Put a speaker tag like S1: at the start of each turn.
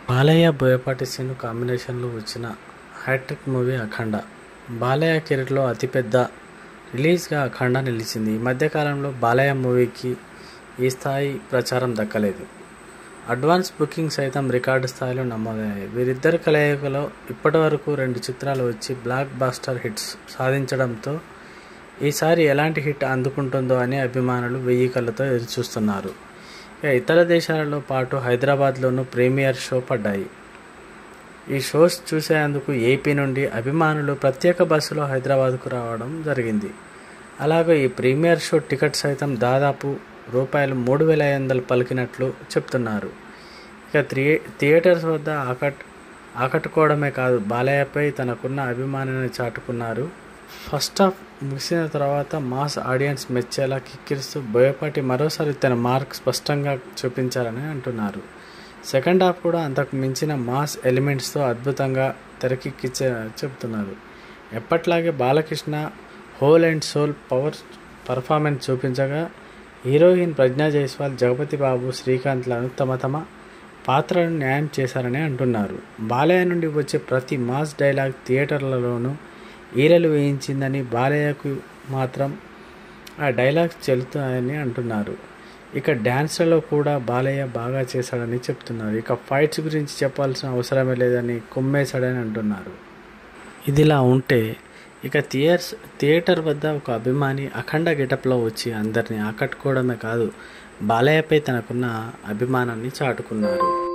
S1: బాలయ్య బోయపాటి శ్రీను కాంబినేషన్లో వచ్చిన hat trick movie అఖండ బాలయ్య కెరీర్లో అతిపెద్ద రిలీజ్గా అఖండ నిలిచింది ఈ మధ్యకాలంలో బాలయ్య మూవీకి ఈ స్థాయి ప్రచారం దక్కలేదు అడ్వాన్స్ బుకింగ్ సైతం రికార్డు స్థాయిలో నమోదయ్యాయి వీరిద్దరి కలయికలో ఇప్పటివరకు రెండు చిత్రాలు వచ్చి బ్లాక్ బాస్టర్ హిట్స్ సాధించడంతో ఈసారి ఎలాంటి హిట్ అందుకుంటుందో అని అభిమానులు వెయ్యి కళ్ళతో ఎదురుచూస్తున్నారు ఇక ఇతర దేశాలలో పాటు హైదరాబాద్లోనూ ప్రీమియర్ షో పడ్డాయి ఈ షోస్ చూసేందుకు ఏపీ నుండి అభిమానులు ప్రత్యేక బస్సులో హైదరాబాద్కు రావడం జరిగింది అలాగే ఈ ప్రీమియర్ షో టికెట్ సైతం దాదాపు రూపాయలు మూడు వేల ఐదు వందలు పలికినట్లు చెప్తున్నారు ఇక థియే థియేటర్స్ వద్ద ఆకట్ ఆకట్టుకోవడమే కాదు బాలయ్యపై తనకున్న అభిమానాన్ని చాటుకున్నారు ఫస్ట్ హాఫ్ ముగిసిన తర్వాత మాస్ ఆడియన్స్ మెచ్చేలా కిక్కిరిస్తూ బోయపాటి మరోసారి తన మార్క్ స్పష్టంగా చూపించారని అంటున్నారు సెకండ్ హాఫ్ కూడా అంతకు మించిన మాస్ ఎలిమెంట్స్తో అద్భుతంగా తెరకెక్కించే చెబుతున్నారు ఎప్పట్లాగే Balakrishna whole and soul power performance చూపించగా హీరోయిన్ ప్రజ్ఞా జైస్వాల్ జగపతి బాబు శ్రీకాంత్లను తమ తమ పాత్రను న్యాయం చేశారని అంటున్నారు బాలయ్య నుండి వచ్చే ప్రతి మాస్ డైలాగ్ థియేటర్లలోనూ ఈరలు వేయించిందని బాలయ్యకు మాత్రం ఆ డైలాగ్స్ చెల్లుతాయని అంటున్నారు ఇక డ్యాన్స్లలో కూడా బాలయ్య బాగా చేశాడని చెప్తున్నారు ఇక ఫైట్స్ గురించి చెప్పాల్సిన అవసరమే లేదని కొమ్మేశాడని అంటున్నారు ఇదిలా ఉంటే ఇక థియేటర్స్ థియేటర్ వద్ద ఒక అభిమాని అఖండ గెటప్లో వచ్చి అందరినీ ఆకట్టుకోవడమే కాదు బాలయ్యపై తనకున్న అభిమానాన్ని చాటుకున్నారు